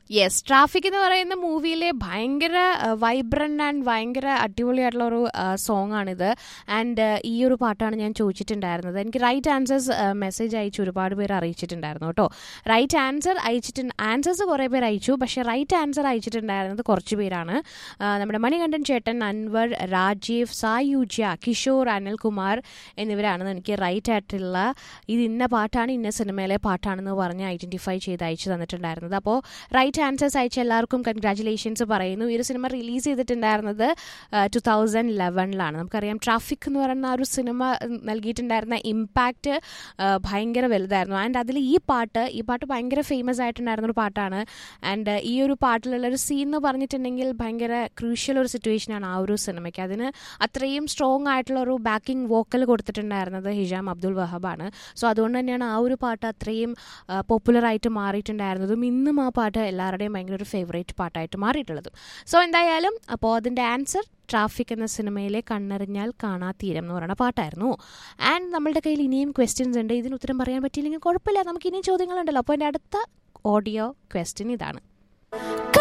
yes traffic എന്ന് പറയുന്ന മൂവിയിലെ ഭയങ്കര വൈബ്രൻ്റ് ആൻഡ് ഭയങ്കര അടിപൊളിയായിട്ടുള്ള ഒരു സോങ് ആണിത് ആൻഡ് ഈ ഒരു പാട്ടാണ് ഞാൻ ചോദിച്ചിട്ടുണ്ടായിരുന്നത് എനിക്ക് റൈറ്റ് ആൻസേഴ്സ് മെസ്സേജ് അയച്ചു ഒരുപാട് പേര് അറിയിച്ചിട്ടുണ്ടായിരുന്നു കേട്ടോ റൈറ്റ് ആൻസർ അയച്ചിട്ട് ആൻസേഴ്സ് കുറേ പേര് അയച്ചു പക്ഷേ റൈറ്റ് ആൻസർ അയച്ചിട്ടുണ്ടായിരുന്നത് കുറച്ച് പേരാണ് ആ, നമ്മുടെ മണികണ്ഠൻ ചേട്ടൻ അൻവർ രാജീവ് സായുജ്യ കിഷോർ അനിൽകുമാർ എന്നിവരാണ് എനിക്ക് റൈറ്റ് ആയിട്ടുള്ള ഇത് ഇന്ന പാട്ടാണ് ഇന്ന സിനിമയിലെ പാട്ടാണെന്ന് പറഞ്ഞ് ഐഡൻറ്റിഫൈ ചെയ്ത് അയച്ചു തന്നിട്ടുണ്ടായിരുന്നത് അപ്പോൾ റൈറ്റ് ആൻസേഴ്സ് അയച്ച എല്ലാവർക്കും കൺഗ്രാറ്റുലേഷൻസ് പറയുന്നു ഈ ഒരു സിനിമ റിലീസ് ചെയ്തിട്ടുണ്ടായിരുന്നത് ടു തൗസൻഡ് ലെവനിലാണ് നമുക്കറിയാം ട്രാഫിക് എന്ന് പറയുന്ന ആ ഒരു സിനിമ നൽകിയിട്ടുണ്ടായിരുന്ന ഇമ്പാക്റ്റ് ഭയങ്കര വലുതായിരുന്നു ആൻഡ് അതിൽ ഈ പാട്ട് ഈ പാട്ട് ഭയങ്കര ഫേമസ് ആയിട്ടുണ്ടായിരുന്ന ഒരു പാട്ടാണ് ആൻഡ് ഈ ഒരു പാട്ടിലുള്ള ഒരു സീൻ എന്ന് പറഞ്ഞിട്ടുണ്ടെങ്കിൽ ഭയങ്കര ക്രൂഷ്യൽ ഒരു സിറ്റുവേഷനാണ് ആ ഒരു സിനിമയ്ക്ക് അതിന് അത്രയും സ്ട്രോങ് ആയിട്ടുള്ള ഒരു ബാക്കിംഗ് വോക്കൽ കൊടുത്തിട്ടുണ്ടായിരുന്നത് ഹിജാം അബ്ദുൾ വഹബാണ് സോ അതുകൊണ്ട് തന്നെയാണ് ആ ഒരു പാട്ട് അത്രയും പോപ്പുലറായിട്ട് മാറിയിട്ടുണ്ടായിരുന്നതും ഇന്നും ആ പാട്ട് എല്ലാവരുടെയും ഭയങ്കര ഒരു ഫേവറേറ്റ് പാട്ടായിട്ട് മാറിയിട്ടുള്ളതും സോ എന്തായാലും അപ്പോൾ അതിൻ്റെ ആൻസർ ട്രാഫിക് എന്ന സിനിമയിലെ കണ്ണറിഞ്ഞാൽ കാണാ തീരം എന്ന് പറയുന്ന പാട്ടായിരുന്നു ആൻഡ് നമ്മളുടെ കയ്യിൽ ഇനിയും ക്വസ്റ്റ്യൻസ് ഉണ്ട് ഇതിന് ഉത്തരം പറയാൻ പറ്റിയില്ലെങ്കിൽ കുഴപ്പമില്ല നമുക്ക് ഇനിയും ചോദ്യങ്ങളുണ്ടല്ലോ അപ്പോൾ എൻ്റെ അടുത്ത ഓഡിയോ ക്വസ്റ്റ്യൻ ഇതാണ്